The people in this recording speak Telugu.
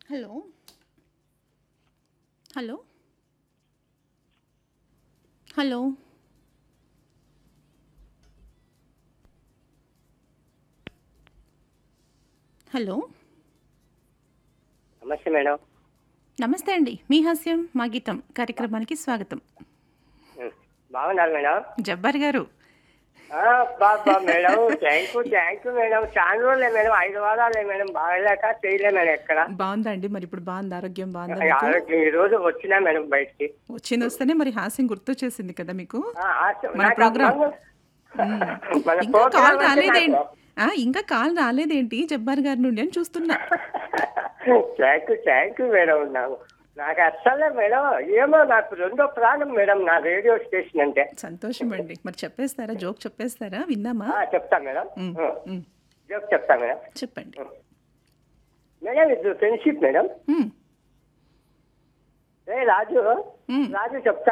హలో హలో హలో హలో నమస్తే మేడం నమస్తే అండి మీ హాస్యం మా గీతం కార్యక్రమానికి స్వాగతం ఉం. బాగున్నారు మేడం జబ్బర్ గారు ఆ, బా బా madam thank you thank you madam చాలా రోజులే మేడం ఐదు వారాలే మేడం బాగలేక చేయలే మేడం ఎక్కడ బాగుందా అండి మరి ఇప్పుడు బాగుంది ఆరోగ్యం బాగుందా మీకు? ఆరోగ్యం ఈ రోజు వచ్చినా మేడం బయటికి వచ్చింది వస్తేనే మరి హాస్యం గుర్తొచ్చేసింది కదా మీకు ఆ, ఆశ- మన నాకు ప్రోగ్రామ్. అమ్మ- మన ఇంకా కాల్ ప్రోగ్రామ్ అంటే రాలేదేంటి నాకు- ఆ, ఇంకా కాల్ రాలేదేంటి జబ్బార్ గారి నుండి అని చూస్తున్నా thank you thank you madam నాకు నాకు అస్సలే మేడం ఏమో నాకు రెండో ప్రాణం మేడం నా రేడియో స్టేషన్ అంటే సంతోషం అండి మరి చెప్పేస్తారా జోక్ చెప్పేస్తారా విందామా ఆ, చెప్తా మేడం ఉమ్, ఉం. ఉమ్, జోక్ చెప్తా మేడం చెప్పండి మేడం ఇది ఫ్రెండ్షిప్ మేడం ఉమ్, ఏ రాజు ఉమ్. రాజు చెప్తా